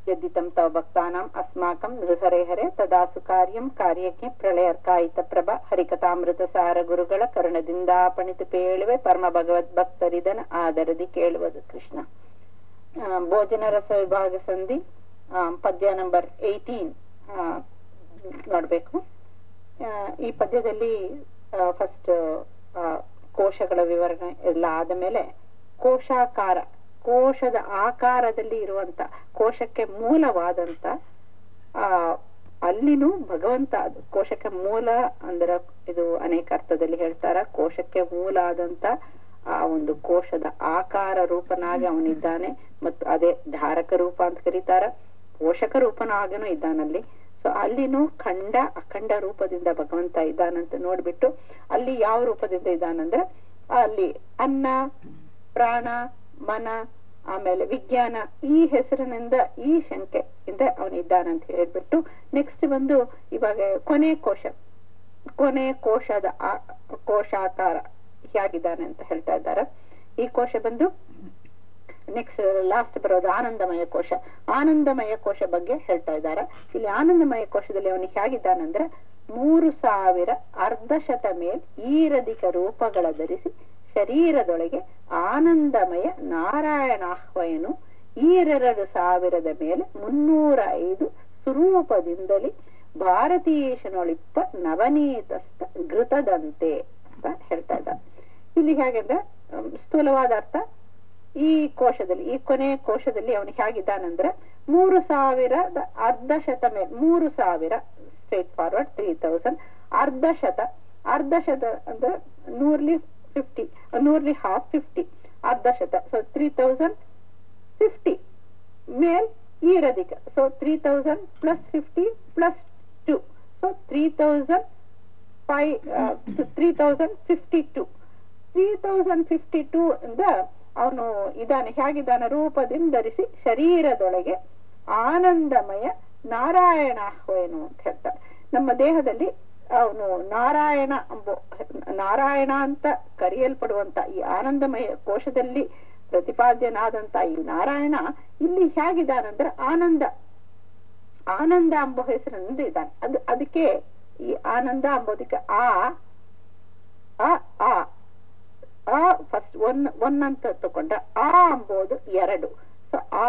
यद्दितं तव भक्तानाम् अस्माकं नृहरेहरे ತದಾಸು ಕಾರ್ಯಂ ಕಾರ್ಯಕ್ಕೆ ಪ್ರಳಯರ್ಕಾಯಿತ ಪ್ರಭ ಹರಿಕಥಾಮೃತಸಾರ ಗುರುಗಳ ಕರ್ಣದಿಂದ ಪಣಿತು ಪೇಳುವೆ ಪರಮ ಭಗವದ್ ಭಕ್ತರಿದನ ಆದರದಿ ಕೇಳುವುದು ಕೃಷ್ಣ ಆ, ಭೋಜನ ರಸ ವಿಭಾಗ ಸಂಧಿ ಆ, ಪದ್ಯ ನಂಬರ್ ಏಯ್ಟೀನ್ ನೋಡ್ಬೇಕು ಆ, ಈ ಪದ್ಯದಲ್ಲಿ ಫಸ್ಟ್ ಕೋಶಗಳ ವಿವರಣೆ ಎಲ್ಲ ಆದ ಮೇಲೆ ಕೋಶಾಕಾರ ಕೋಶದ ಆಕಾರದಲ್ಲಿ ಇರುವಂತ ಕೋಶಕ್ಕೆ ಮೂಲವಾದಂತ ಆ ಅಲ್ಲಿನೂ ಭಗವಂತ ಅದು ಕೋಶಕ್ಕೆ ಮೂಲ ಅಂದ್ರೆ ಇದು ಅನೇಕ ಅರ್ಥದಲ್ಲಿ ಹೇಳ್ತಾರ ಕೋಶಕ್ಕೆ ಮೂಲ ಆದಂತ ಆ ಒಂದು ಕೋಶದ ಆಕಾರ ರೂಪನಾಗಿ ಅವನಿದ್ದಾನೆ ಮತ್ತು ಅದೇ ಧಾರಕ ರೂಪ ಅಂತ ಕರೀತಾರ ಪೋಷಕ ರೂಪನಾಗನು ಇದ್ದಾನಲ್ಲಿ ಸೊ ಅಲ್ಲಿನೂ ಖಂಡ ಅಖಂಡ ರೂಪದಿಂದ ಭಗವಂತ ಇದ್ದಾನಂತ ನೋಡ್ಬಿಟ್ಟು ಅಲ್ಲಿ ಯಾವ ರೂಪದಿಂದ ಇದ್ದಾನಂದ್ರೆ ಅಲ್ಲಿ ಅನ್ನ ಪ್ರಾಣ ಮನ ಆಮೇಲೆ ವಿಜ್ಞಾನ ಈ ಹೆಸರಿನಿಂದ ಈ ಶಂಕೆ ಇಂದ ಅವನಿದ್ದಾನಂತ ಹೇಳ್ಬಿಟ್ಟು ನೆಕ್ಸ್ಟ್ ಬಂದು ಇವಾಗ ಕೊನೆ ಕೋಶ ಕೊನೆ ಕೋಶದ ಆ- ಕೋಶಾಕಾರ ಹೇಗಿದ್ದಾನೆ ಅಂತ ಹೇಳ್ತಾ ಇದ್ದಾರೆ ಈ ಕೋಶ ಬಂದು ನೆಕ್ಸ್ಟ್ ಲಾಸ್ಟ್ ಬರೋದು ಆನಂದಮಯ ಕೋಶ ಆನಂದಮಯ ಕೋಶ ಬಗ್ಗೆ ಹೇಳ್ತಾ ಇದ್ದಾರೆ ಇಲ್ಲಿ ಆನಂದಮಯ ಕೋಶದಲ್ಲಿ ಅವನಿಗೆ ಹೇಗಿದ್ದಾನಂದ್ರೆ ಮೂರು ಸಾವಿರ ಅರ್ಧಶತ ಮೇಲ್ ಈರಧಿಕ ರೂಪಗಳ ಧರಿಸಿ ಶರೀರದೊಳಗೆ ಆನಂದಮಯ ನಾರಾಯಣಾಹ್ವಯನು ಈರೆರಡು ಸಾವಿರದ ಮೇಲೆ ಮುನ್ನೂರ ಐದು ಸ್ವರೂಪದಿಂದಲೇ ಭಾರತೀಯೇಶನೊಳಿಪ್ಪ ನವನೀತಸ್ಥ ಘೃತದಂತೆ ಅಂತ ಹೇಳ್ತಾ ಇದ್ದಾರೆ ಇಲ್ಲಿ ಹೇಗೆಂದ್ರೆ ಅಮ್, ಸ್ಥೂಲವಾದ ಅರ್ಥ ಈ ಕೋಶದಲ್ಲಿ ಈ ಕೊನೆ ಕೋಶದಲ್ಲಿ ಅವನು ಹೇಗಿದ್ದಾನಂದ್ರೆ ಮೂರು ಸಾವಿರದ ಅರ್ಧ ಶತ ಮೇಲೆ ಮೂರು ಸಾವಿರ ಸ್ಟ್ರೇಟ್ ಫಾರ್ವರ್ಡ್ ತ್ರೀ ತೌಸಂಡ್ ಅರ್ಧ ಶತ ಅರ್ಧ ಶತ ಅಂದ್ರೆ ನೂರ್ಲಿ ಫಿಫ್ಟಿ ನೂರ್ಲಿ ಹಾಫ್ ಫಿಫ್ಟಿ ಅರ್ಧ ಶತ ಸೊ ತ್ರೀ ತೌಸಂಡ್ ಫಿಫ್ಟಿ ಮೇಲ್ ಈರಧಿಕ so three thousand plus fifty plus two so three thousand five three thousand fifty two three thousand fifty two ಇಂದ ಅವನು ಇದಾನೆ ಹೇಗಿದ್ದಾನೆ ರೂಪದಿಂದ ಧರಿಸಿ ಶರೀರದೊಳಗೆ ಆನಂದಮಯ ನಾರಾಯಣಾಹ್ವಯನು ಅಂತ ಹೇಳ್ತಾರೆ ನಮ್ಮ ದೇಹದಲ್ಲಿ ಅವನು ನಾರಾಯಣ ಎಂಬ ನಾರಾಯಣ ಅಂತ ಕರೆಯಲ್ಪಡುವಂತ ಈ ಆನಂದಮಯ ಕೋಶದಲ್ಲಿ ಪ್ರತಿಪಾದ್ಯನಾದಂತ ಈ ನಾರಾಯಣ ಇಲ್ಲಿ ಹೇಗಿದ್ದಾನಂದ್ರೆ ಆನಂದ ಆನಂದ ಎಂಬ ಹೆಸರಿನಿಂದ ಇದ್ದಾನೆ ಅದು ಅದಕ್ಕೆ ಈ ಆನಂದ ಎಂಬುದಕ್ಕೆ ಆ ಆ ಆ ಆ ಫಸ್ಟ್ ಒನ್ ಒನ್ ಅಂತ ತಕೊಂಡ್ರೆ ಆ ಅಂಬೋದು ಎರಡು ಸೊ ಆ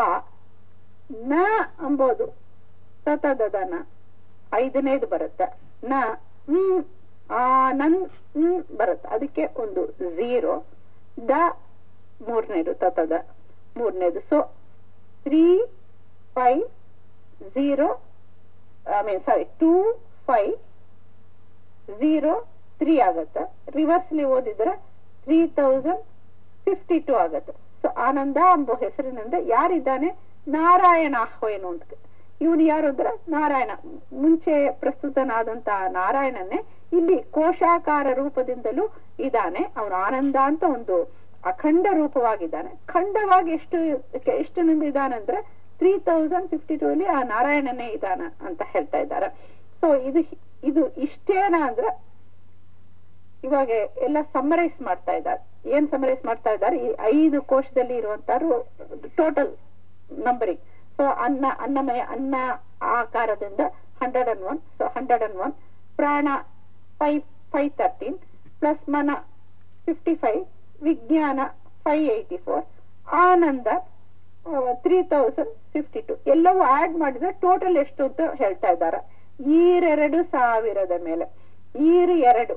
ನ ಅಂಬೋದು ತತದನ ಐದನೇದು ಬರುತ್ತೆ ನ ಹ್ಮ್ ಆನಂದ್ ಹ್ಮ್ ಬರುತ್ತೆ ಅದಕ್ಕೆ ಒಂದು ಝೀರೋ ದ ಮೂರನೇದು ತತದ ಮೂರನೇದು so three five zero I mean sorry two five zero three ಆಗತ್ತೆ ರಿವರ್ಸ್ಲಿ ಓದಿದ್ರೆ ತ್ರೀ ತೌಸಂಡ್ ಫಿಫ್ಟಿ ಟೂ ಆಗತ್ತೆ ಸೊ ಆನಂದ ಎಂಬ ಹೆಸರಿನಿಂದ ಯಾರಿದ್ದಾನೆ ನಾರಾಯಣ ಆಹ್ವಯನು ಅಂತ ಇವನು ಯಾರು ಅಂದ್ರೆ ನಾರಾಯಣ ಮುಂಚೆ ಪ್ರಸ್ತುತನಾದಂತ ನಾರಾಯಣನೇ ಇಲ್ಲಿ ಕೋಶಾಕಾರ ರೂಪದಿಂದಲೂ ಇದ್ದಾನೆ ಅವನು ಆನಂದ ಅಂತ ಒಂದು ಅಖಂಡ ರೂಪವಾಗಿದ್ದಾನೆ ಖಂಡವಾಗಿ ಎಷ್ಟು ಎಷ್ಟನಿಂದ ಇದ್ದಾನಂದ್ರೆ ತ್ರೀ ತೌಸಂಡ್ ಫಿಫ್ಟಿ ಟೂ ಅಲ್ಲಿ ಆ ನಾರಾಯಣನೇ ಇದ್ದಾನ ಅಂತ ಹೇಳ್ತಾ ಇದ್ದಾರೆ ಸೊ ಇದು ಇದು ಇಷ್ಟೇನ ಅಂದ್ರೆ ಇವಾಗ ಎಲ್ಲ ಸಮ್ಮರೈಸ್ ಮಾಡ್ತಾ ಇದ್ದಾರೆ ಏನ್ ಸಮ್ಮರೈಸ್ ಮಾಡ್ತಾ ಇದ್ದಾರೆ ಈ ಐದು ಕೋಶದಲ್ಲಿ ಇರುವಂತರು ಟೋಟಲ್ ನಂಬರಿಂಗ್ ಸೊ ಅನ್ನ ಅನ್ನಮಯ ಅನ್ನ ಆಕಾರದಿಂದ hundred and one so hundred and one ಪ್ರಾಣ ಫೈವ್ ಫೈವ್ ತರ್ಟೀನ್ ಪ್ಲಸ್ ಮನ ಫಿಫ್ಟಿ ಫೈವ್ ವಿಜ್ಞಾನ ಫೈವ್ ಏಯ್ಟಿ ಫೋರ್ ಆನಂದ ತ್ರೀ ತೌಸಂಡ್ ಫಿಫ್ಟಿ ಟು ಎಲ್ಲವೂ ಆಡ್ ಮಾಡಿದ್ರೆ ಟೋಟಲ್ ಎಷ್ಟು ಅಂತ ಹೇಳ್ತಾ ಇದ್ದಾರೆ ಈರೆರಡು ಸಾವಿರದ ಮೇಲೆ ಈರು ಎರಡು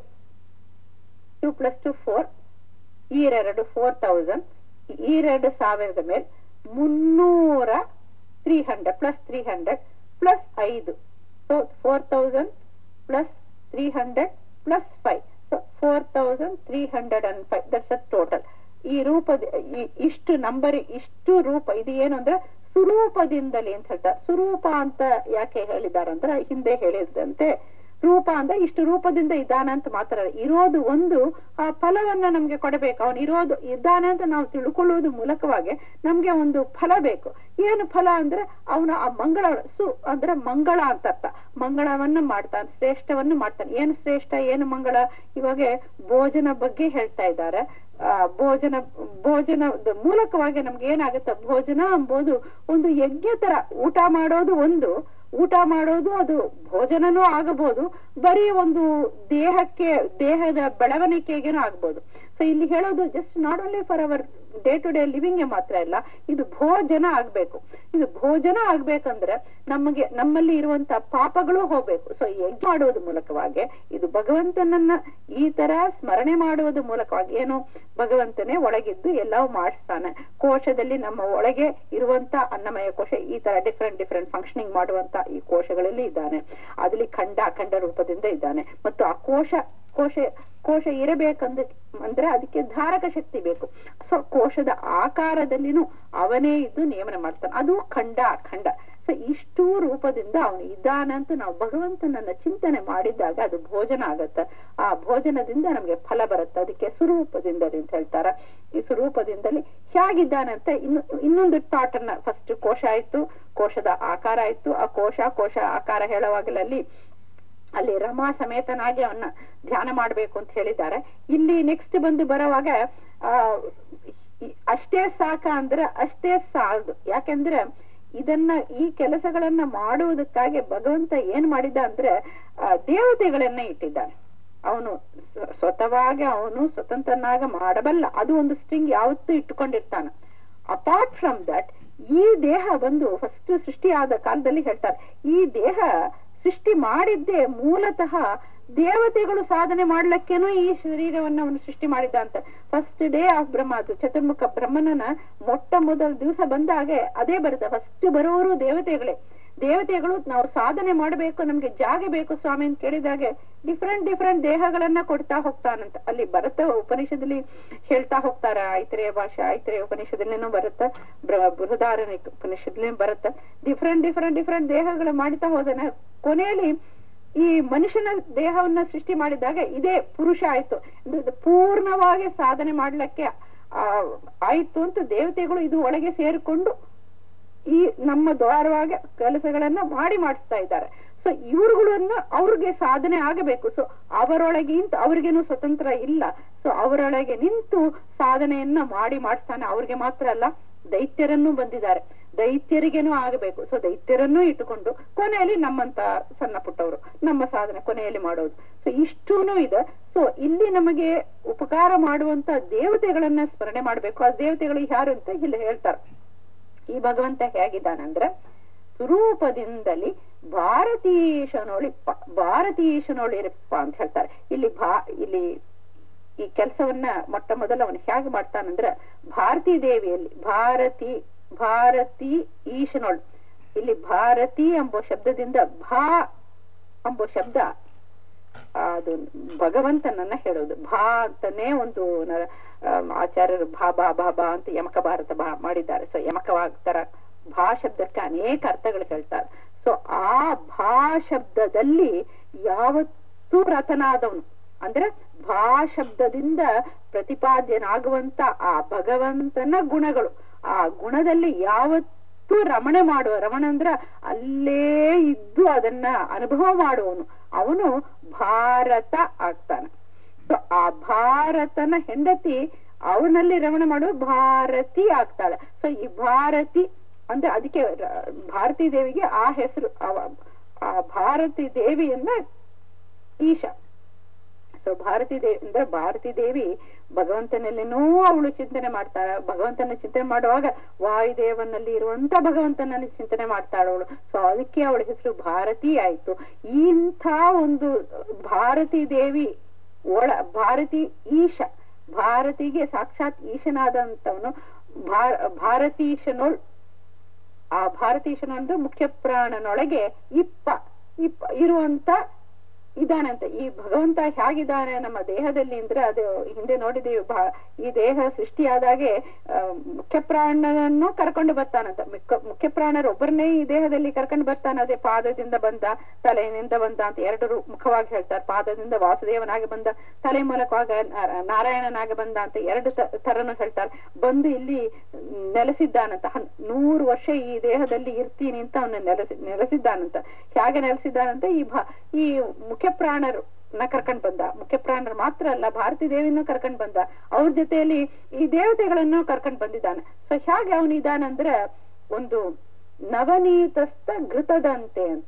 ಟೂ ಪ್ಲಸ್ ಟು ಫೋರ್ ಈರೆರಡು ಫೋರ್ ತೌಸಂಡ್ ಈರೆರಡು ಸಾವಿರದ ಮೇಲೆ ಮುನ್ನೂರ three hundred plus three hundred plus ಐದು so four thousand plus three hundred plus five so four thousand three hundred and five that's a total ಈ ರೂಪದ ಈ- ಇಷ್ಟು ನಂಬರ್ ಇಷ್ಟು ರೂಪ ಇದು ಏನು ಅಂದ್ರೆ ಸುರೂಪದಿಂದಲೇ ಅಂತ ಹೇಳ್ತಾರೆ ಸುರೂಪ ಅಂತ ಯಾಕೆ ಹೇಳಿದಾರಂದ್ರೆ ಹಿಂದೆ ಹೇಳಿದಂತೆ ರೂಪ ಅಂದ್ರೆ ಇಷ್ಟು ರೂಪದಿಂದ ಇದ್ದಾನೆ ಅಂತ ಮಾತ್ರ ಅಲ್ಲ. ಇರೋದು ಒಂದು ಆ ಫಲವನ್ನ ನಮ್ಗೆ ಕೊಡಬೇಕು ಅವನು ಇರೋದು ಇದ್ದಾನೆ ಅಂತ ನಾವು ತಿಳ್ಕೊಳ್ಳುವುದು ಮೂಲಕವಾಗಿ ನಮ್ಗೆ ಒಂದು ಫಲ ಬೇಕು ಏನು ಫಲ ಅಂದ್ರೆ ಅವನು ಆ ಮಂಗಳ ಸು ಅಂದ್ರೆ ಮಂಗಳ ಅಂತ ಅರ್ಥ ಮಂಗಳವನ್ನ ಮಾಡ್ತಾನೆ ಶ್ರೇಷ್ಠವನ್ನು ಮಾಡ್ತಾನೆ ಏನು ಶ್ರೇಷ್ಠ ಏನು ಮಂಗಳ ಇವಾಗ ಭೋಜನ ಬಗ್ಗೆ ಹೇಳ್ತಾ ಇದ್ದಾರೆ ಆ, ಭೋಜನ ಭೋಜನದ ಮೂಲಕವಾಗಿ ನಮ್ಗೆ ಏನಾಗುತ್ತೆ ಭೋಜನ ಎಂಬುದು ಒಂದು ಯಜ್ಞ ತರ ಊಟ ಮಾಡೋದು ಒಂದು ಊಟ ಮಾಡೋದು ಅದು ಭೋಜನನೂ ಆಗಬಹುದು ಬರೀ ಒಂದು ದೇಹಕ್ಕೆ ದೇಹದ ಬೆಳವಣಿಗೆಗೇನೂ ಆಗ್ಬೋದು ಸೊ ಇಲ್ಲಿ ಹೇಳೋದು just not only for our day to day living ಮಾತ್ರ ಇಲ್ಲ ಇದು ಭೋಜನ ಆಗ್ಬೇಕು ಇದು ಭೋಜನ ಆಗ್ಬೇಕಂದ್ರೆ ನಮಗೆ ನಮ್ಮಲ್ಲಿ ಇರುವಂತ ಪಾಪಗಳು ಹೋಗ್ಬೇಕು ಸೊ ಯಜ್ಞ ಮಾಡುವುದ ಮೂಲಕವಾಗಿ ಇದು ಭಗವಂತನನ್ನ ಈ ತರ ಸ್ಮರಣೆ ಮಾಡುವುದ ಮೂಲಕವಾಗಿ ಏನು ಭಗವಂತನೇ ಒಳಗಿದ್ದು ಎಲ್ಲವೂ ಮಾಡಿಸ್ತಾನೆ ಕೋಶದಲ್ಲಿ ನಮ್ಮ ಒಳಗೆ ಇರುವಂತ ಅನ್ನಮಯ ಕೋಶ ಈ ತರ ಡಿಫ್ರೆಂಟ್ ಡಿಫ್ರೆಂಟ್ ಫಂಕ್ಷನಿಂಗ್ ಮಾಡುವಂತ ಈ ಕೋಶಗಳಲ್ಲಿ ಇದ್ದಾನೆ ಅದಲ್ಲಿ ಖಂಡ ಅಖಂಡ ರೂಪದಿಂದ ಇದ್ದಾನೆ ಮತ್ತು ಆ ಕೋಶ ಕೋಶ ಕೋಶ ಇರಬೇಕಂದ ಅಂದ್ರೆ ಅದಕ್ಕೆ ಧಾರಕ ಶಕ್ತಿ ಬೇಕು ಸೊ ಕೋಶದ ಆಕಾರದಲ್ಲಿನೂ ಅವನೇ ಇದ್ದು ನೇಮನ ಮಾಡ್ತಾನೆ ಅದು ಖಂಡ ಅಖಂಡ ಸೊ ಇಷ್ಟೂ ರೂಪದಿಂದ ಅವನು ಇದ್ದಾನಂತ ನಾವು ಭಗವಂತನನ್ನ ಚಿಂತನೆ ಮಾಡಿದಾಗ ಅದು ಭೋಜನ ಆಗತ್ತೆ ಆ ಭೋಜನದಿಂದ ನಮ್ಗೆ ಫಲ ಬರುತ್ತೆ ಅದಕ್ಕೆ ಸ್ವರೂಪದಿಂದಲೇ ಅಂತ ಹೇಳ್ತಾರ ಈ ಸ್ವರೂಪದಿಂದಲೇ ಹೇಗಿದ್ದಾನಂತ ಇನ್ನು ಇನ್ನೊಂದು ಥಾಟ್ ಅನ್ನ ಫಸ್ಟ್ ಕೋಶ ಆಯ್ತು ಕೋಶದ ಆಕಾರ ಆಯ್ತು ಆ ಕೋಶ ಕೋಶ ಆಕಾರ ಹೇಳುವಾಗಲೇ ಅಲ್ಲಿ ಅಲ್ಲಿ ರಮಾ ಸಮೇತನಾಗಿ ಅವನ್ನ ಧ್ಯಾನ ಮಾಡ್ಬೇಕು ಅಂತ ಹೇಳಿದ್ದಾರೆ ಇಲ್ಲಿ ನೆಕ್ಸ್ಟ್ ಬಂದು ಬರೋವಾಗ ಆ ಈ- ಅಷ್ಟೇ ಸಾಕ ಅಂದ್ರೆ ಅಷ್ಟೇ ಸಾಲದು ಯಾಕೆಂದ್ರೆ ಇದನ್ನ ಈ ಕೆಲಸಗಳನ್ನ ಮಾಡುವುದಕ್ಕಾಗಿ ಭಗವಂತ ಏನ್ ಮಾಡಿದ ಅಂದ್ರೆ ಆ, ದೇವತೆಗಳನ್ನ ಇಟ್ಟಿದ್ದಾನೆ ಅವನು ಸ್ವ- ಸ್ವತಃವಾಗಿ ಅವನು ಸ್ವತಂತ್ರನಾಗ ಮಾಡಬಲ್ಲ ಅದು ಒಂದು ಸ್ಟ್ರಿಂಗ್ ಯಾವತ್ತೂ ಇಟ್ಟುಕೊಂಡಿರ್ತಾನೆ ಅಪಾರ್ಟ್ ಫ್ರಮ್ ದಟ್ ಈ ದೇಹ ಬಂದು ಫಸ್ಟ್ ಸೃಷ್ಟಿಯಾದ ಕಾಲದಲ್ಲಿ ಹೇಳ್ತಾರೆ ಈ ದೇಹ ಸೃಷ್ಟಿ ಮಾಡಿದ್ದೇ ಮೂಲತಃ ದೇವತೆಗಳು ಸಾಧನೆ ಮಾಡ್ಲಿಕ್ಕೇನು ಈ ಶರೀರವನ್ನ ಅವನು ಸೃಷ್ಟಿ ಮಾಡಿದ್ದ ಅಂತ ಫಸ್ಟ್ ಡೇ ಆಫ್ ಬ್ರಹ್ಮ ಅದು ಚತುರ್ಮುಖ ಬ್ರಹ್ಮನನ ಮೊಟ್ಟ ಮೊದಲ ದಿವಸ ಬಂದಾಗೆ ಅದೇ ಬರುತ್ತೆ ಫಸ್ಟ್ ಬರೋರು ದೇವತೆಗಳೇ ದೇವತೆಗಳು ನಾವು ಸಾಧನೆ ಮಾಡಬೇಕು ನಮ್ಗೆ ಜಾಗ ಬೇಕು ಸ್ವಾಮಿ ಅಂತ ಕೇಳಿದಾಗೆ ಡಿಫ್ರೆಂಟ್ ಡಿಫ್ರೆಂಟ್ ದೇಹಗಳನ್ನ ಕೊಡ್ತಾ ಹೋಗ್ತಾನಂತ ಅಲ್ಲಿ ಭರತ ಉಪನಿಷದಲ್ಲಿ ಹೇಳ್ತಾ ಹೋಗ್ತಾರ ಐತರೇಯ ಭಾಷೆ ಐತರೇಯ ಉಪನಿಷದಲ್ಲಿನೂ ಬರುತ್ತೆ ಬೃಹದಾರಣ್ಯ ಉಪನಿಷದಲ್ಲಿ ಬರುತ್ತೆ ಡಿಫ್ರೆಂಟ್ ಡಿಫ್ರೆಂಟ್ ಡಿಫ್ರೆಂಟ್ ದೇಹಗಳು ಮಾಡ್ತಾ ಹೋದನ ಕೊನೆಯಲ್ಲಿ ಈ ಮನುಷ್ಯನ ದೇಹವನ್ನ ಸೃಷ್ಟಿ ಮಾಡಿದಾಗ ಇದೇ ಪುರುಷ ಆಯ್ತು ಅಂದ್ರೆ ಇದು ಪೂರ್ಣವಾಗಿ ಸಾಧನೆ ಮಾಡ್ಲಿಕ್ಕೆ ಆ ಆಯ್ತು ಅಂತ ದೇವತೆಗಳು ಇದು ಒಳಗೆ ಸೇರಿಕೊಂಡು ಈ ನಮ್ಮ ದ್ವಾರವಾಗ ಕೆಲಸಗಳನ್ನ ಮಾಡಿ ಮಾಡಿಸ್ತಾ ಇದ್ದಾರೆ ಸೊ ಇವ್ರುಗಳನ್ನ ಅವ್ರಿಗೆ ಸಾಧನೆ ಆಗಬೇಕು ಸೊ ಅವರೊಳಗೆ ನಿಂತು ಅವ್ರಿಗೇನು ಸ್ವತಂತ್ರ ಇಲ್ಲ ಸೊ ಅವರೊಳಗೆ ನಿಂತು ಸಾಧನೆಯನ್ನ ಮಾಡಿ ಮಾಡಿಸ್ತಾನೆ ಅವ್ರಿಗೆ ಮಾತ್ರ ಅಲ್ಲ ದೈತ್ಯರನ್ನು ಬಂದಿದ್ದಾರೆ ದೈತ್ಯರಿಗೇನು ಆಗಬೇಕು ಸೊ ದೈತ್ಯರನ್ನು ಇಟ್ಟುಕೊಂಡು ಕೊನೆಯಲ್ಲಿ ನಮ್ಮಂತ ಸಣ್ಣ ಪುಟ್ಟವರು ನಮ್ಮ ಸಾಧನೆ ಕೊನೆಯಲ್ಲಿ ಮಾಡೋದು ಸೊ ಇಷ್ಟೂನು ಇದೆ ಸೊ ಇಲ್ಲಿ ನಮಗೆ ಉಪಕಾರ ಮಾಡುವಂತ ದೇವತೆಗಳನ್ನ ಸ್ಮರಣೆ ಮಾಡ್ಬೇಕು ಆ ದೇವತೆಗಳು ಯಾರು ಅಂತ ಇಲ್ಲಿ ಹೇಳ್ತಾರೆ ಈ ಭಗವಂತ ಹೇಗಿದ್ದಾನಂದ್ರೆ ಸ್ವರೂಪದಿಂದಲಿ ಭಾರತೀಶನೊಳಿಪ್ಪ ಭಾರತೀಶನೊಳಿರಪ್ಪ ಅಂತ ಹೇಳ್ತಾರೆ ಇಲ್ಲಿ ಭಾ ಇಲ್ಲಿ ಈ ಕೆಲಸವನ್ನ ಮೊಟ್ಟ ಮೊದಲು ಅವನು ಹೇಗೆ ಮಾಡ್ತಾನಂದ್ರ ಭಾರತೀ ದೇವಿಯಲ್ಲಿ ಭಾರತಿ ಭಾರತಿ ಈಶನೊಳ್ ಇಲ್ಲಿ ಭಾರತಿ ಎಂಬ ಶಬ್ದದಿಂದ ಭಾ ಎಂಬ ಶಬ್ದ ಅದು ಭಗವಂತನನ್ನ ಹೇಳೋದು ಭಾ ಅಂತಾನೆ ಒಂದು ನ- ಆಮ್, ಆಚಾರ್ಯರು ಭಾ ಬಾ ಬಾ ಬಾ ಅಂತ ಯಮಕ ಭಾರತ ಬಾ ಮಾಡಿದ್ದಾರೆ ಸೊ ಯಮಕವಾಗ್ತಾರ ಭಾ ಶಬ್ದಕ್ಕೆ ಅನೇಕ ಅರ್ಥಗಳು ಹೇಳ್ತಾರೆ ಸೊ ಆ ಭಾ ಶಬ್ದದಲ್ಲಿ ಯಾವತ್ತೂ ರತನಾದವನು ಅಂದ್ರೆ ಭಾ ಶಬ್ದದಿಂದ ಪ್ರತಿಪಾದ್ಯನಾಗುವಂತ ಆ ಭಗವಂತನ ಗುಣಗಳು ಆ ಗುಣದಲ್ಲಿ ಯಾವತ್ತೂ ರಮಣೆ ಮಾಡುವ ರಮಣ ಅಂದ್ರ ಅಲ್ಲೇ ಇದ್ದು ಅದನ್ನ ಅನುಭವ ಮಾಡುವವನು ಅವನು ಭಾರತ ಆಗ್ತಾನೆ ಸೊ ಆ ಭಾರತನ ಹೆಂಡತಿ ಅವನಲ್ಲಿ ರಮಣ ಮಾಡುವ ಭಾರತಿ ಆಗ್ತಾಳೆ ಸೊ ಈ ಭಾರತಿ ಅಂದ್ರೆ ಅದಕ್ಕೆ ರ- ಭಾರತೀ ದೇವಿಗೆ ಆ ಹೆಸರು ಅವ- ಆ ಭಾರತಿ ದೇವಿಯನ್ನ ಈಶ ಸೊ ಭಾರತಿ ದೇವಿ ಅಂದ್ರೆ ಭಾರತಿ ದೇವಿ ಭಗವಂತನಲ್ಲೇನೋ ಅವಳು ಚಿಂತನೆ ಮಾಡ್ತಾಳ ಭಗವಂತನ ಚಿಂತನೆ ಮಾಡುವಾಗ ವಾಯುದೇವನಲ್ಲಿ ಇರುವಂತ ಭಗವಂತನನ್ನು ಚಿಂತನೆ ಮಾಡ್ತಾಳವಳು ಸೊ ಅದಕ್ಕೆ ಅವಳ ಹೆಸರು ಭಾರತಿ ಆಯ್ತು ಇಂಥ ಒಂದು ಭಾರತಿ ದೇವಿ ಒಳ ಭಾರತಿ ಈಶ ಭಾರತಿಗೆ ಸಾಕ್ಷಾತ್ ಈಶನಾದಂತವನು ಭಾರ ಭಾರತೀಶನೊಳ್ ಆ ಭಾರತೀಶನ ಅಂದ್ರೆ ಮುಖ್ಯ ಪ್ರಾಣನೊಳಗೆ ಇಪ್ಪ ಇಪ್ಪ ಇರುವಂತ ಇದಾನಂತ ಈ ಭಗವಂತ ಹೇಗಿದ್ದಾನೆ ನಮ್ಮ ದೇಹದಲ್ಲಿ ಅಂದ್ರೆ ಅದು ಹಿಂದೆ ನೋಡಿದೀವಿ ಭಾ- ಈ ದೇಹ ಸೃಷ್ಟಿಯಾದಾಗೆ ಆ, ಮುಖ್ಯ ಪ್ರಾಣನನ್ನು ಕರ್ಕೊಂಡು ಬರ್ತಾನಂತ ಮುಖ್ಯ ಮುಖ್ಯ ಪ್ರಾಣರು ಒಬ್ಬರನ್ನೇ ಈ ದೇಹದಲ್ಲಿ ಕರ್ಕೊಂಡು ಬರ್ತಾನೆ ಅದೇ ಪಾದದಿಂದ ಬಂದ ತಲೆಯಿಂದ ಬಂದ ಅಂತ ಎರಡು ರೂ- ಮುಖವಾಗಿ ಹೇಳ್ತಾರೆ ಪಾದದಿಂದ ವಾಸುದೇವನಾಗಿ ಬಂದ ತಲೆ ಮೂಲಕವಾಗ ನಾ- ನಾರಾಯಣನಾಗಿ ಬಂದ ಅಂತ ಎರಡು ತ- ತರನು ಹೇಳ್ತಾರೆ ಬಂದು ಇಲ್ಲಿ ನೆಲೆಸಿದ್ದಾನಂತ ಹನ್- ನೂರು ವರ್ಷ ಈ ದೇಹದಲ್ಲಿ ಇರ್ತೀನಿ ಅಂತ ಅವನ ನೆಲೆಸಿ ನೆಲೆಸಿದ್ದಾನಂತ ಹೇಗೆ ನೆಲೆಸಿದ್ದಾನಂತ ಈ ಭಾ ಈ ಮುಖ್ಯ ಪ್ರಾಣರು ನ ಕರ್ಕೊಂಡ್ ಬಂದ ಮುಖ್ಯ ಪ್ರಾಣರು ಮಾತ್ರ ಅಲ್ಲ ಭಾರತಿ ದೇವಿನೂ ಕರ್ಕೊಂಡ್ ಬಂದ ಅವ್ರ ಜೊತೆಯಲ್ಲಿ ಈ ದೇವತೆಗಳನ್ನು ಕರ್ಕೊಂಡ್ ಬಂದಿದ್ದಾನೆ ಸೊ ಹೇಗೆ ಅವನಿದ್ದಾನಂದ್ರೆ ಒಂದು ನವನೀತಸ್ಥ ಘೃತದಂತೆ ಅಂತ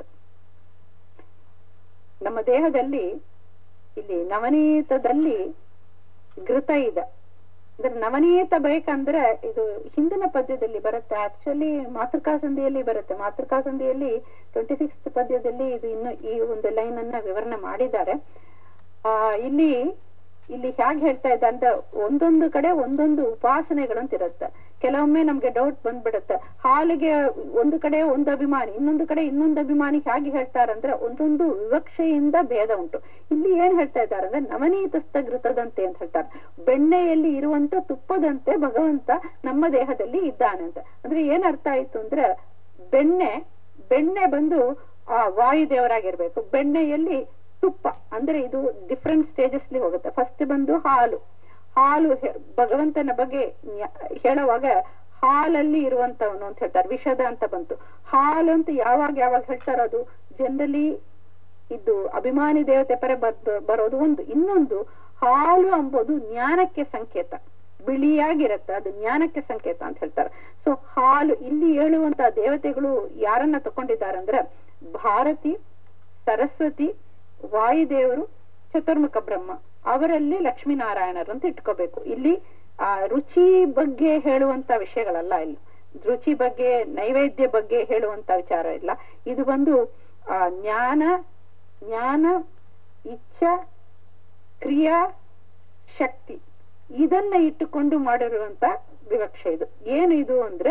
ನಮ್ಮ ದೇಹದಲ್ಲಿ ಇಲ್ಲಿ ನವನೀತದಲ್ಲಿ ಘೃತ ಇದೆ ಅಂದ್ರೆ ನವನೀತ ಬೇಕಂದ್ರೆ ಇದು ಹಿಂದಿನ ಪದ್ಯದಲ್ಲಿ ಬರುತ್ತೆ ಆಕ್ಚುಲಿ ಮಾತೃಕಾ ಸಂಧಿಯಲ್ಲಿ ಬರುತ್ತೆ ಮಾತೃಕಾ ಸಂಧಿಯಲ್ಲಿ ಟ್ವೆಂಟಿ ಸಿಕ್ಸ್ ಪದ್ಯದಲ್ಲಿ ಇದು ಇನ್ನು ಈ ಒಂದು ಲೈನ್ ಅನ್ನ ವಿವರಣೆ ಮಾಡಿದ್ದಾರೆ ಆ ಇಲ್ಲಿ ಇಲ್ಲಿ ಹೇಗೆ ಹೇಳ್ತಾ ಇದ್ದ ಅಂತ ಒಂದೊಂದು ಕಡೆ ಒಂದೊಂದು ಉಪಾಸನೆಗಳಂತ ಇರುತ್ತೆ ಕೆಲವೊಮ್ಮೆ ನಮ್ಗೆ ಡೌಟ್ ಬಂದ್ಬಿಡುತ್ತೆ ಹಾಲಿಗೆ ಒಂದು ಕಡೆ ಒಂದು ಅಭಿಮಾನಿ ಇನ್ನೊಂದು ಕಡೆ ಇನ್ನೊಂದು ಅಭಿಮಾನಿ ಹೇಗೆ ಹೇಳ್ತಾರಂದ್ರೆ ಒಂದೊಂದು ವಿವಕ್ಷೆಯಿಂದ ಭೇದ ಉಂಟು ಇಲ್ಲಿ ಏನ್ ಹೇಳ್ತಾ ಇದ್ದಾರೆ ಅಂದ್ರೆ ನವನೀತಸ್ಥ ಘೃತದಂತೆ ಅಂತ ಹೇಳ್ತಾರೆ ಬೆಣ್ಣೆಯಲ್ಲಿ ಇರುವಂತ ತುಪ್ಪದಂತೆ ಭಗವಂತ ನಮ್ಮ ದೇಹದಲ್ಲಿ ಇದ್ದಾನೆ ಅಂತ ಅಂದ್ರೆ ಏನ್ ಅರ್ಥ ಆಯ್ತು ಅಂದ್ರೆ ಬೆಣ್ಣೆ ಬೆಣ್ಣೆ ಬಂದು ಆ ವಾಯುದೇವರಾಗಿರ್ಬೇಕು ಬೆಣ್ಣೆಯಲ್ಲಿ ತುಪ್ಪ ಅಂದ್ರೆ ಇದು ಡಿಫ್ರೆಂಟ್ ಸ್ಟೇಜಸ್ಲಿ ಹೋಗುತ್ತೆ ಫಸ್ಟ್ ಬಂದು ಹಾಲು ಹಾಲು ಹೆ- ಭಗವಂತನ ಬಗ್ಗೆ ನ್ಯ- ಹೇಳುವಾಗ ಹಾಲಲ್ಲಿ ಇರುವಂತವನು ಅಂತ ಹೇಳ್ತಾರೆ ವಿಷದ ಅಂತ ಬಂತು ಹಾಲು ಅಂತ ಯಾವಾಗ ಯಾವಾಗ ಹೇಳ್ತಾರ ಅದು ಜನರಲಿ ಇದು ಅಭಿಮಾನಿ ದೇವತೆ ಪರ ಬದ್- ಬರೋದು ಒಂದು ಇನ್ನೊಂದು ಹಾಲು ಎಂಬುದು ಜ್ಞಾನಕ್ಕೆ ಸಂಕೇತ ಬಿಳಿಯಾಗಿರುತ್ತೆ ಅದು ಜ್ಞಾನಕ್ಕೆ ಸಂಕೇತ ಅಂತ ಹೇಳ್ತಾರೆ ಸೊ ಹಾಲು ಇಲ್ಲಿ ಹೇಳುವಂತ ದೇವತೆಗಳು ಯಾರನ್ನ ತಕೊಂಡಿದ್ದಾರೆ ಅಂದ್ರೆ ಭಾರತಿ ಸರಸ್ವತಿ ವಾಯುದೇವರು ಚತುರ್ಮುಖ ಬ್ರಹ್ಮ ಅವರಲ್ಲಿ ಲಕ್ಷ್ಮೀನಾರಾಯಣರು ಅಂತ ಇಟ್ಕೋಬೇಕು ಇಲ್ಲಿ ಆ ರುಚಿ ಬಗ್ಗೆ ಹೇಳುವಂತ ವಿಷಯಗಳಲ್ಲ ಇಲ್ಲಿ ರುಚಿ ಬಗ್ಗೆ ನೈವೇದ್ಯ ಬಗ್ಗೆ ಹೇಳುವಂತ ವಿಚಾರ ಇಲ್ಲ ಇದು ಬಂದು ಆ ಜ್ಞಾನ ಜ್ಞಾನ ಇಚ್ಛಾ ಕ್ರಿಯಾ ಶಕ್ತಿ ಇದನ್ನ ಇಟ್ಟುಕೊಂಡು ಮಾಡಿರುವಂತ ವಿವಕ್ಷೆ ಇದು ಏನು ಇದು ಅಂದ್ರೆ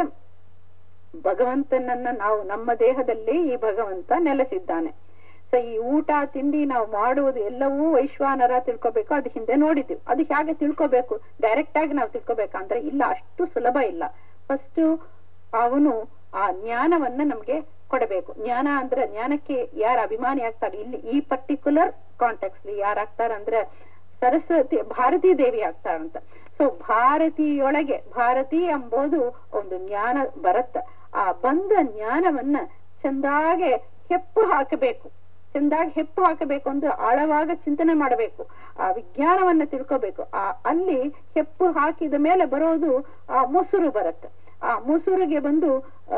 ಭಗವಂತನನ್ನ ನಾವು ನಮ್ಮ ದೇಹದಲ್ಲಿ ಈ ಭಗವಂತ ನೆಲೆಸಿದ್ದಾನೆ ಸೊ ಈ ಊಟ ತಿಂಡಿ ನಾವು ಮಾಡುವುದು ಎಲ್ಲವೂ ವೈಶ್ವಾನರ ತಿಳ್ಕೊಬೇಕು ಅದು ಹಿಂದೆ ನೋಡಿದ್ವಿ ಅದು ಹೇಗೆ ತಿಳ್ಕೊಬೇಕು ಡೈರೆಕ್ಟ್ ಆಗಿ ನಾವು ತಿಳ್ಕೊಬೇಕಂದ್ರೆ ಇಲ್ಲ ಅಷ್ಟು ಸುಲಭ ಇಲ್ಲ ಫಸ್ಟ್ ಅವನು ಆ ಜ್ಞಾನವನ್ನ ನಮ್ಗೆ ಕೊಡಬೇಕು ಜ್ಞಾನ ಅಂದ್ರೆ ಜ್ಞಾನಕ್ಕೆ ಯಾರು ಅಭಿಮಾನಿ ಆಗ್ತಾರೆ ಇಲ್ಲಿ ಈ ಪರ್ಟಿಕ್ಯುಲರ್ ಕಾಂಟೆಕ್ಸ್ ಯಾರಾಗ್ತಾರಂದ್ರೆ ಸರಸ್ವತಿ ಭಾರತೀ ದೇವಿ ಆಗ್ತಾರಂತ ಸೊ ಭಾರತೀಯೊಳಗೆ ಭಾರತಿ ಎಂಬುದು ಒಂದು ಜ್ಞಾನ ಬರತ್ತ ಆ ಬಂದ ಜ್ಞಾನವನ್ನ ಚಂದಾಗೆ ಹೆಪ್ಪು ಹಾಕಬೇಕು ಚಂದಾಗಿ ಹೆಪ್ಪು ಹಾಕಬೇಕು ಅಂದ್ರೆ ಆಳವಾಗ ಚಿಂತನೆ ಮಾಡಬೇಕು ಆ ವಿಜ್ಞಾನವನ್ನ ತಿಳ್ಕೋಬೇಕು ಆ ಅಲ್ಲಿ ಹೆಪ್ಪು ಹಾಕಿದ ಮೇಲೆ ಬರೋದು ಆ ಮೊಸರು ಬರುತ್ತೆ ಆ ಮೊಸರಿಗೆ ಬಂದು ಆ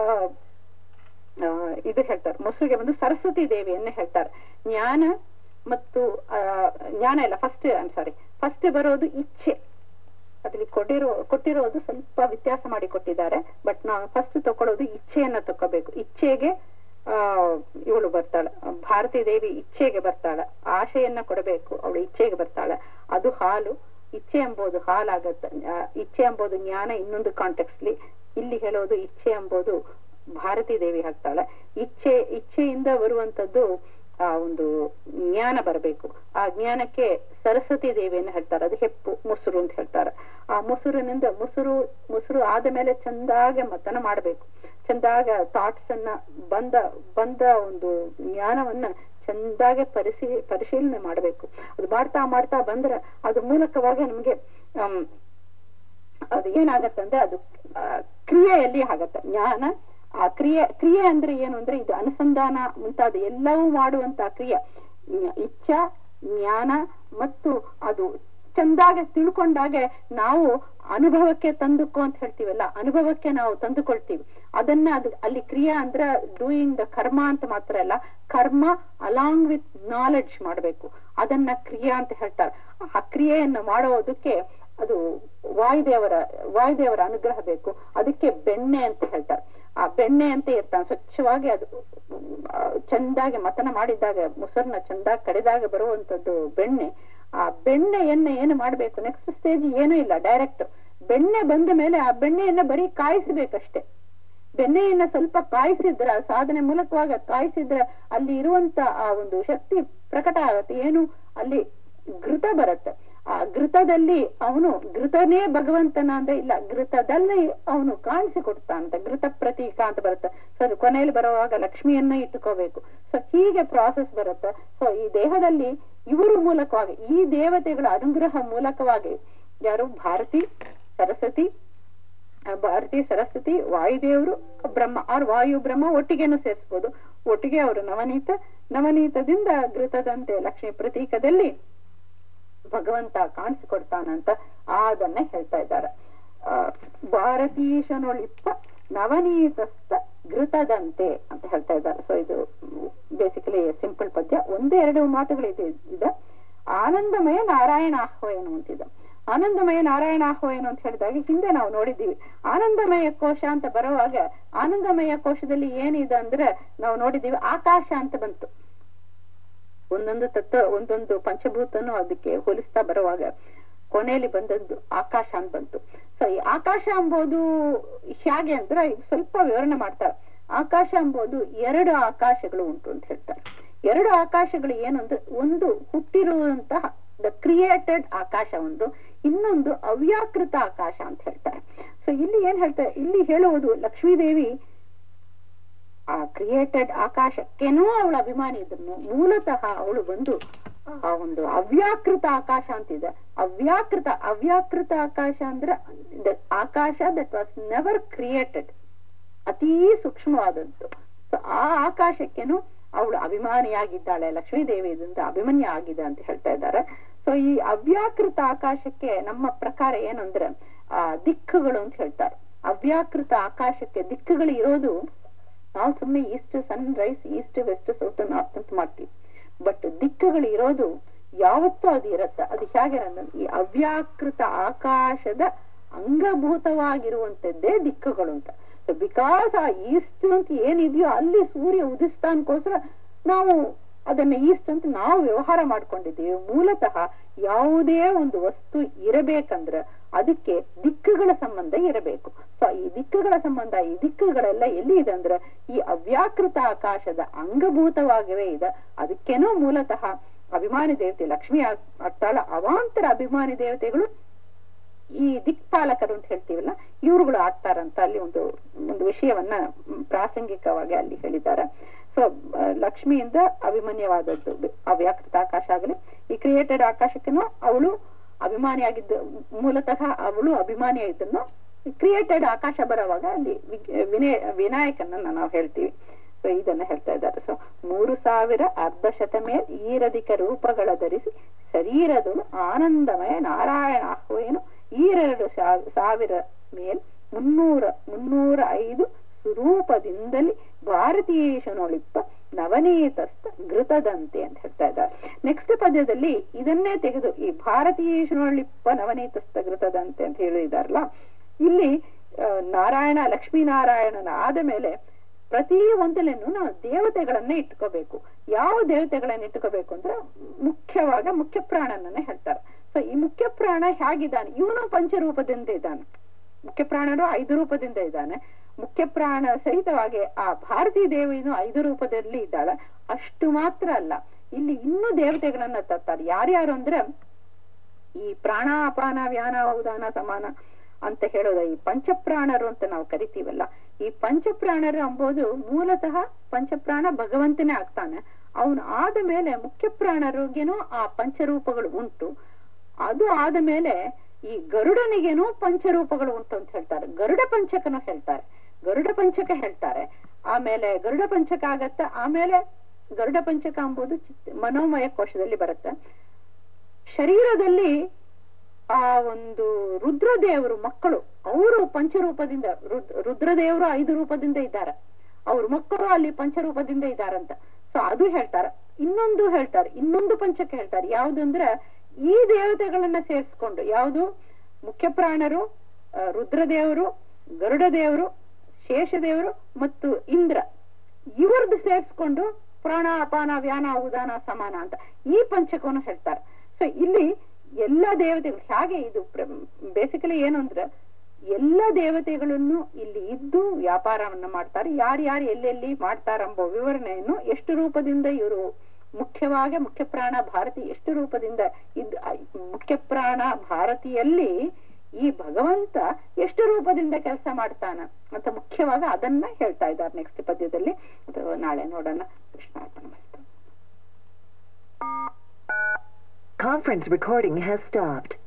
ಆ, ಇದು ಹೇಳ್ತಾರೆ ಮೊಸರಿಗೆ ಬಂದು ಸರಸ್ವತಿ ದೇವಿಯನ್ನೇ ಹೇಳ್ತಾರೆ ಜ್ಞಾನ ಮತ್ತು ಆ, ಜ್ಞಾನ ಇಲ್ಲ ಫಸ್ಟ್ ಐಮ್ ಸಾರಿ ಫಸ್ಟ್ ಬರೋದು ಇಚ್ಛೆ ಅದ್ರಲ್ಲಿ ಕೊಟ್ಟಿರೋ ಕೊಟ್ಟಿರೋದು ಸ್ವಲ್ಪ ವ್ಯತ್ಯಾಸ ಮಾಡಿ ಕೊಟ್ಟಿದ್ದಾರೆ ಬಟ್ ನಾವು ಫಸ್ಟ್ ತಕೊಳ್ಳೋದು ಇಚ್ಛೆಯನ್ನ ತಕೋಬೇಕು ಇಚ್ಛೆಗೆ ಆ ಇವಳು ಬರ್ತಾಳೆ ಭಾರತೀ ದೇವಿ ಇಚ್ಛೆಗೆ ಬರ್ತಾಳೆ ಆಶೆಯನ್ನ ಕೊಡಬೇಕು ಅವಳು ಇಚ್ಛೆಗೆ ಬರ್ತಾಳೆ ಅದು ಹಾಲು ಇಚ್ಛೆ ಎಂಬುದು ಹಾಲಾಗತ್ತೆ ಆ, ಇಚ್ಛೆ ಎಂಬುದು ಜ್ಞಾನ ಇನ್ನೊಂದು ಕಾಂಟೆಕ್ಸ್ಲಿ ಇಲ್ಲಿ ಹೇಳೋದು ಇಚ್ಛೆ ಎಂಬುದು ಭಾರತೀ ದೇವಿ ಆಗ್ತಾಳೆ ಇಚ್ಛೆ ಇಚ್ಛೆಯಿಂದ ಬರುವಂತದ್ದು ಆ ಒಂದು ಜ್ಞಾನ ಬರಬೇಕು ಆ ಜ್ಞಾನಕ್ಕೆ ಸರಸ್ವತಿ ದೇವಿಯನ್ನು ಹೇಳ್ತಾರೆ ಅದು ಹೆಪ್ಪು ಮೊಸರು ಅಂತ ಹೇಳ್ತಾರೆ ಆ ಮೊಸರಿನಿಂದ ಮೊಸರು ಮೊಸರು ಆದ ಮೇಲೆ ಚಂದಾಗೆ ಮತನ ಮಾಡಬೇಕು ಚಂದಾಗ ಥಾಟ್ಸ್ ಅನ್ನ ಬಂದ ಬಂದ ಒಂದು ಜ್ಞಾನವನ್ನ ಚಂದಾಗೆ ಪರಿಶೀ ಪರಿಶೀಲನೆ ಮಾಡಬೇಕು ಅದು ಮಾಡ್ತಾ ಮಾಡ್ತಾ ಬಂದ್ರೆ ಅದು ಮೂಲಕವಾಗಿ ನಮ್ಗೆ ಆಮ್, ಅದು ಏನಾಗತ್ತಂದ್ರೆ ಅದು ಆ, ಕ್ರಿಯೆಯಲ್ಲಿ ಆಗತ್ತೆ ಜ್ಞಾನ ಆ ಕ್ರಿಯೆ ಕ್ರಿಯೆ ಅಂದ್ರೆ ಏನು ಅಂದ್ರೆ ಇದು ಅನುಸಂಧಾನ ಮುಂತಾದ ಎಲ್ಲವೂ ಮಾಡುವಂತ ಕ್ರಿಯೆ ಜ್ಞ- ಇಚ್ಛಾ ಜ್ಞಾನ ಮತ್ತು ಅದು ಚಂದಾಗೆ ತಿಳ್ಕೊಂಡಾಗೆ ನಾವು ಅನುಭವಕ್ಕೆ ತಂದುಕೋ ಅಂತ ಹೇಳ್ತೀವಲ್ಲ ಅನುಭವಕ್ಕೆ ನಾವು ತಂದುಕೊಳ್ತೀವಿ ಅದನ್ನ ಅದು ಅಲ್ಲಿ ಕ್ರಿಯೆ ಅಂದ್ರೆ ಡೂಯಿಂಗ್ ದ ಕರ್ಮ ಅಂತ ಮಾತ್ರ ಅಲ್ಲ ಕರ್ಮ ಅಲಾಂಗ್ ವಿತ್ ನಾಲೆಡ್ಜ್ ಮಾಡಬೇಕು ಅದನ್ನ ಕ್ರಿಯೆ ಅಂತ ಹೇಳ್ತಾರೆ ಆ ಕ್ರಿಯೆಯನ್ನು ಮಾಡೋದಕ್ಕೆ ಅದು ವಾಯುದೇವರ ವಾಯುದೇವರ ಅನುಗ್ರಹ ಬೇಕು ಅದಕ್ಕೆ ಬೆಣ್ಣೆ ಅಂತ ಹೇಳ್ತಾರೆ ಆ ಬೆಣ್ಣೆ ಅಂತ ಇರ್ತಾನೆ ಸ್ವಚ್ಛವಾಗಿ ಅದು ಆ, ಚಂದಾಗಿ ಮತನ ಮಾಡಿದಾಗ ಮೊಸರನ್ನ ಚಂದಾಗಿ ಕಡಿದಾಗ ಬರುವಂತದ್ದು ಬೆಣ್ಣೆ ಆ ಬೆಣ್ಣೆಯನ್ನ ಏನು ಮಾಡ್ಬೇಕು ನೆಕ್ಸ್ಟ್ ಸ್ಟೇಜ್ ಏನೂ ಇಲ್ಲ ಡೈರೆಕ್ಟ್ ಬೆಣ್ಣೆ ಬಂದ ಮೇಲೆ ಆ ಬೆಣ್ಣೆಯನ್ನ ಬರೀ ಕಾಯಿಸ್ಬೇಕಷ್ಟೇ ಬೆಣ್ಣೆಯನ್ನ ಸ್ವಲ್ಪ ಕಾಯಿಸಿದ್ರ ಸಾಧನೆ ಮೂಲಕವಾಗ ಕಾಯಿಸಿದ್ರೆ ಅಲ್ಲಿ ಇರುವಂತ ಆ ಒಂದು ಶಕ್ತಿ ಪ್ರಕಟ ಆಗತ್ತೆ ಏನು ಅಲ್ಲಿ ಘೃತ ಬರುತ್ತೆ ಆ ಘೃತದಲ್ಲಿ ಅವನು ಘೃತನೇ ಭಗವಂತನ ಅಂದ್ರೆ ಇಲ್ಲ ಘೃತದಲ್ಲಿ ಅವನು ಕಾಣಿಸಿಕೊಡ್ತಾನಂತ ಘೃತ ಪ್ರತೀಕ ಅಂತ ಬರುತ್ತೆ ಸೊ ಕೊನೆಯಲ್ಲಿ ಬರುವಾಗ ಲಕ್ಷ್ಮಿಯನ್ನ ಇಟ್ಟುಕೋಬೇಕು ಸೊ ಹೀಗೆ ಪ್ರಾಸೆಸ್ ಬರುತ್ತೆ ಸೊ ಈ ದೇಹದಲ್ಲಿ ಇವರು ಮೂಲಕವಾಗಿ ಈ ದೇವತೆಗಳ ಅನುಗ್ರಹ ಮೂಲಕವಾಗಿ ಯಾರು ಭಾರತಿ ಸರಸ್ವತಿ ಆ ಭಾರತಿ ಸರಸ್ವತಿ ವಾಯುದೇವರು ಬ್ರಹ್ಮ ಆರ್ ವಾಯು ಬ್ರಹ್ಮ ಒಟ್ಟಿಗೆನೂ ಸೇರಿಸ್ಬೋದು ಒಟ್ಟಿಗೆ ಅವರು ನವನೀತ ನವನೀತದಿಂದ ಘೃತದಂತೆ ಲಕ್ಷ್ಮಿ ಪ್ರತೀಕದಲ್ಲಿ ಭಗವಂತ ಕಾಣಿಸಿಕೊಡ್ತಾನಂತ ಅದನ್ನ ಹೇಳ್ತಾ ಇದ್ದಾರೆ ಆ, ಭಾರತೀಶನೊಳಿಪ್ಪ ನವನೀತಸ್ಥ ಘೃತದಂತೆ ಅಂತ ಹೇಳ್ತಾ ಇದ್ದಾರೆ ಸೊ ಇದು ಬೇಸಿಕಲಿ ಸಿಂಪಲ್ ಪದ್ಯ ಒಂದೇ ಎರಡು ಮಾತುಗಳಿದೆ ಇದೆ ಆನಂದಮಯ ನಾರಾಯಣ ಆಹ್ವಯನು ಅಂತಿದೆ ಆನಂದಮಯ ನಾರಾಯಣ ಆಹ್ವಯನು ಅಂತ ಹೇಳಿದಾಗ ಹಿಂದೆ ನಾವು ನೋಡಿದ್ದೀವಿ ಆನಂದಮಯ ಕೋಶ ಅಂತ ಬರುವಾಗ ಆನಂದಮಯ ಕೋಶದಲ್ಲಿ ಏನಿದೆ ಅಂದ್ರೆ ನಾವು ನೋಡಿದ್ದೀವಿ ಆಕಾಶ ಅಂತ ಬಂತು ಒಂದೊಂದು ತತ್ವ ಒಂದೊಂದು ಪಂಚಭೂತನು ಅದಕ್ಕೆ ಹೋಲಿಸ್ತಾ ಬರುವಾಗ ಕೊನೆಯಲ್ಲಿ ಬಂದದ್ದು ಆಕಾಶ ಅಂತ ಬಂತು ಸೊ ಈ ಆಕಾಶ ಎಂಬುದು ಹೇಗೆ ಅಂದ್ರೆ ಇದು ಸ್ವಲ್ಪ ವಿವರಣೆ ಮಾಡ್ತಾರೆ ಆಕಾಶ ಎಂಬುದು ಎರಡು ಆಕಾಶಗಳು ಉಂಟು ಅಂತ ಹೇಳ್ತಾರೆ ಎರಡು ಆಕಾಶಗಳು ಏನು ಅಂದ್ರೆ ಒಂದು ಹುಟ್ಟಿರುವಂತಹ ದ ಕ್ರಿಯೇಟೆಡ್ ಆಕಾಶ ಒಂದು ಇನ್ನೊಂದು ಅವ್ಯಾಕೃತ ಆಕಾಶ ಅಂತ ಹೇಳ್ತಾರೆ ಸೊ ಇಲ್ಲಿ ಏನ್ ಹೇಳ್ತಾರೆ ಇಲ್ಲಿ ಹೇಳುವುದು ಲಕ್ಷ್ಮೀದೇವಿ ಆ ಕ್ರಿಯೇಟೆಡ್ ಆಕಾಶಕ್ಕೇನೂ ಅವಳ ಅಭಿಮಾನಿ ಇದ್ರು ಮೂಲತಃ ಅವಳು ಬಂದು ಆ ಒಂದು ಅವ್ಯಾಕೃತ ಆಕಾಶ ಅಂತಿದೆ ಅವ್ಯಾಕೃತ ಅವ್ಯಾಕೃತ ಆಕಾಶ ಅಂದ್ರೆ the ಆಕಾಶ ದಟ್ ವಾಸ್ ನೆವರ್ ಕ್ರಿಯೇಟೆಡ್ ಅತೀ ಸೂಕ್ಷ್ಮವಾದದ್ದು ಸೊ ಆ ಆಕಾಶಕ್ಕೇನು ಅವಳು ಅಭಿಮಾನಿಯಾಗಿದ್ದಾಳೆ ಲಕ್ಷ್ಮೀದೇವಿ ಇದರಿಂದ ಅಭಿಮನ್ಯ ಆಗಿದೆ ಅಂತ ಹೇಳ್ತಾ ಇದ್ದಾರೆ ಸೊ ಈ ಅವ್ಯಾಕೃತ ಆಕಾಶಕ್ಕೆ ನಮ್ಮ ಪ್ರಕಾರ ಏನು ಅಂದ್ರೆ ಆ ದಿಕ್ಕುಗಳು ಅಂತ ಹೇಳ್ತಾರೆ ಅವ್ಯಾಕೃತ ಆಕಾಶಕ್ಕೆ ದಿಕ್ಕುಗಳು ಇರೋದು ನಾವು ಸುಮ್ಮನೆ east sun rise east west south north ಅಂತ ಮಾಡ್ತೀವಿ ಬಟ್ ದಿಕ್ಕುಗಳು ಇರೋದು ಯಾವತ್ತೂ ಅದು ಇರತ್ತೆ ಅದು ಹೇಗೆ ಅಂದ್ರೆ ಈ ಅವ್ಯಾಕೃತ ಆಕಾಶದ ಅಂಗಭೂತವಾಗಿರುವಂತದ್ದೇ ದಿಕ್ಕುಗಳು ಅಂತ ಬಿಕಾಸ್ ಆ ಈಸ್ಟ್ ಅಂತ ಏನಿದೆಯೋ ಅಲ್ಲಿ ಸೂರ್ಯ ಉದಿಸ್ತಾನ್ಕೋಸ್ಕರ ನಾವು ಅದನ್ನ ಈಸ್ಟ್ ಅಂತ ನಾವು ವ್ಯವಹಾರ ಮಾಡ್ಕೊಂಡಿದ್ದೀವಿ ಮೂಲತಃ ಯಾವುದೇ ಒಂದು ವಸ್ತು ಇರಬೇಕಂದ್ರೆ ಅದಕ್ಕೆ ದಿಕ್ಕುಗಳ ಸಂಬಂಧ ಇರಬೇಕು ಸೊ ಈ ದಿಕ್ಕುಗಳ ಸಂಬಂಧ ಈ ದಿಕ್ಕುಗಳೆಲ್ಲ ಎಲ್ಲಿ ಇದೆ ಅಂದ್ರೆ ಈ ಅವ್ಯಾಕೃತ ಆಕಾಶದ ಅಂಗಭೂತವಾಗಿವೇ ಇದೆ ಅದಕ್ಕೇನೋ ಮೂಲತಃ ಅಭಿಮಾನಿ ದೇವತೆ ಲಕ್ಷ್ಮಿ ಆಗ್- ಆಗ್ತಾಳ ಅವಾಂತರ ಅಭಿಮಾನಿ ದೇವತೆಗಳು ಈ ದಿಕ್ಪಾಲಕರು ಅಂತ ಹೇಳ್ತೀವಲ್ಲ ಇವ್ರುಗಳು ಆಗ್ತಾರಂತ ಅಲ್ಲಿ ಒಂದು ಒಂದು ವಿಷಯವನ್ನ ಮ್, ಪ್ರಾಸಂಗಿಕವಾಗಿ ಅಲ್ಲಿ ಹೇಳಿದ್ದಾರೆ ಸೊ ಲಕ್ಷ್ಮಿಯಿಂದ ಅಭಿಮನ್ಯವಾದದ್ದು ಬೆ- ಅವ್ಯಾಕೃತ ಆಕಾಶ ಆಗಲಿ ಈ ಕ್ರಿಯೇಟೆಡ್ ಆಕಾಶಕ್ಕೇನು ಅವಳು ಅಭಿಮಾನಿಯಾಗಿದ್ದು ಮೂಲತಃ ಅವಳು ಅಭಿಮಾನಿಯಾಗಿದ್ದನ್ನು ಕ್ರಿಯೇಟೆಡ್ ಆಕಾಶ ಬರುವಾಗ ಅಲ್ಲಿ ವಿ- ವಿನಯ ವಿನಾಯಕನನ್ನ ನಾವು ಹೇಳ್ತೀವಿ ಸೊ ಇದನ್ನ ಹೇಳ್ತಾ ಇದ್ದಾರೆ ಸೊ ಮೂರು ಸಾವಿರ ಅರ್ಧ ಶತ ಮೇಲ್ ಈರಧಿಕ ರೂಪಗಳ ಧರಿಸಿ ಶರೀರದಳು ಆನಂದಮಯ ನಾರಾಯಣ ಆಹ್ವೇನು ಈರೆರಡು ಶಾ- ಸಾವಿರ ಮೇಲ್ ಮುನ್ನೂರ ಮುನ್ನೂರ ಐದು ಸ್ವರೂಪದಿಂದಲೇ ಭಾರತೀಯೇಶನೊಳಿಪ್ಪ ನವನೀತಸ್ಥ ಘೃತದಂತೆ ಅಂತ ಹೇಳ್ತಾ ಇದ್ದಾರೆ ನೆಕ್ಸ್ಟ್ ಪದ್ಯದಲ್ಲಿ ಇದನ್ನೇ ತೆಗೆದು ಈ ಭಾರತೀಯೇಶನೊಳಿಪ್ಪ ನವನೀತಸ್ಥ ಘೃತದಂತೆ ಅಂತ ಹೇಳಿದಾರಲ್ಲ ಇಲ್ಲಿ ಆ, ನಾರಾಯಣ ಲಕ್ಷ್ಮೀನಾರಾಯಣನ ಆದ ಮೇಲೆ ಪ್ರತಿ ಒಂದಲೇನು ನಾವು ದೇವತೆಗಳನ್ನ ಇಟ್ಕೋಬೇಕು ಯಾವ ದೇವತೆಗಳನ್ನ ಇಟ್ಕೋಬೇಕು ಅಂದ್ರೆ ಮುಖ್ಯವಾಗ ಮುಖ್ಯ ಪ್ರಾಣನನ್ನ ಹೇಳ್ತಾರೆ ಸೊ ಈ ಮುಖ್ಯ ಪ್ರಾಣ ಹೇಗಿದ್ದಾನೆ ಇವನು ಪಂಚರೂಪದಿಂದ ಇದ್ದಾನೆ ಮುಖ್ಯ ಪ್ರಾಣರು ಐದು ರೂಪದಿಂದ ಇದ್ದಾನೆ ಮುಖ್ಯ ಪ್ರಾಣ ಸಹಿತವಾಗಿ ಆ ಭಾರತೀ ದೇವಿನು ಐದು ರೂಪದಲ್ಲಿ ಇದ್ದಾಳೆ ಅಷ್ಟು ಮಾತ್ರ ಅಲ್ಲ ಇಲ್ಲಿ ಇನ್ನೂ ದೇವತೆಗಳನ್ನ ತರ್ತಾರೆ ಯಾರ್ಯಾರು ಅಂದ್ರೆ ಈ ಪ್ರಾಣ ಅಪಾನ ವ್ಯಾನ ಉದಾನ ಸಮಾನ ಅಂತ ಹೇಳೋದ ಈ ಪಂಚಪ್ರಾಣರು ಅಂತ ನಾವು ಕರಿತೀವಲ್ಲ ಈ ಪಂಚಪ್ರಾಣರು ಎಂಬುದು ಮೂಲತಃ ಪಂಚಪ್ರಾಣ ಭಗವಂತನೇ ಆಗ್ತಾನೆ ಅವನು ಆದ ಮೇಲೆ ಮುಖ್ಯ ಪ್ರಾಣರಿಗೇನೋ ಆ ಪಂಚರೂಪಗಳು ಉಂಟು ಅದು ಆದ ಮೇಲೆ ಈ ಗರುಡನಿಗೇನೋ ಪಂಚರೂಪಗಳು ಉಂಟು ಅಂತ ಹೇಳ್ತಾರೆ ಗರುಡ ಪಂಚಕನು ಹೇಳ್ತಾರೆ ಗರುಡ ಪಂಚಕ ಹೇಳ್ತಾರೆ ಆಮೇಲೆ ಗರುಡ ಪಂಚಕ ಆಗತ್ತ ಆಮೇಲೆ ಗರುಡ ಪಂಚಕ ಎಂಬುದು ಚಿತ್- ಮನೋಮಯ ಕೋಶದಲ್ಲಿ ಬರುತ್ತೆ ಶರೀರದಲ್ಲಿ ಆ ಒಂದು ರುದ್ರದೇವರು ಮಕ್ಕಳು ಅವರು ಪಂಚರೂಪದಿಂದ ರುದ್- ರುದ್ರದೇವರು ಐದು ರೂಪದಿಂದ ಇದ್ದಾರೆ ಅವ್ರ ಮಕ್ಕಳು ಅಲ್ಲಿ ಪಂಚರೂಪದಿಂದ ಇದ್ದಾರಂತ ಸೊ ಅದು ಹೇಳ್ತಾರೆ ಇನ್ನೊಂದು ಹೇಳ್ತಾರೆ ಇನ್ನೊಂದು ಪಂಚಕ ಹೇಳ್ತಾರೆ ಯಾವ್ದಂದ್ರೆ ಈ ದೇವತೆಗಳನ್ನ ಸೇರಿಸ್ಕೊಂಡು ಯಾವುದು ಮುಖ್ಯ ಪ್ರಾಣರು ಆ, ರುದ್ರದೇವರು ಗರುಡ ದೇವರು ಶೇಷದೇವರು ಮತ್ತು ಇಂದ್ರ ಇವ್ರದ್ದು ಸೇರಿಸ್ಕೊಂಡು ಪ್ರಾಣ ಅಪಾನ ವ್ಯಾನ ಉದಾನ ಸಮಾನ ಅಂತ ಈ ಪಂಚಕವನ್ನು ಹೇಳ್ತಾರೆ ಸೊ ಇಲ್ಲಿ ಎಲ್ಲ ದೇವತೆಗಳು ಹಾಗೆ ಇದು ಬೇಸಿಕಲಿ ಏನು ಅಂದ್ರೆ ಎಲ್ಲ ದೇವತೆಗಳನ್ನು ಇಲ್ಲಿ ಇದ್ದು ವ್ಯಾಪಾರವನ್ನ ಮಾಡ್ತಾರೆ ಯಾರ್ಯಾರು ಎಲ್ಲೆಲ್ಲಿ ಮಾಡ್ತಾರೆಂಬ ವಿವರಣೆಯನ್ನು ಎಷ್ಟು ರೂಪದಿಂದ ಇವರು ಮುಖ್ಯವಾಗಿ ಮುಖ್ಯ ಪ್ರಾಣ ಭಾರತಿ ಎಷ್ಟು ರೂಪದಿಂದ ಇದ್ ಆ ಮುಖ್ಯ ಪ್ರಾಣ ಭಾರತಿಯಲ್ಲಿ ಈ ಭಗವಂತ ಎಷ್ಟು ರೂಪದಿಂದ ಕೆಲಸ ಮಾಡ್ತಾನ ಅಂತ ಮುಖ್ಯವಾಗಿ ಅದನ್ನ ಹೇಳ್ತಾ ಇದ್ದಾರೆ ನೆಕ್ಸ್ಟ್ ಪದ್ಯದಲ್ಲಿ ಅದು ನಾಳೆ ನೋಡೋಣ ಕೃಷ್ಣಾರ್ಪಣ ಮಸ್ತು Conference recording has stopped.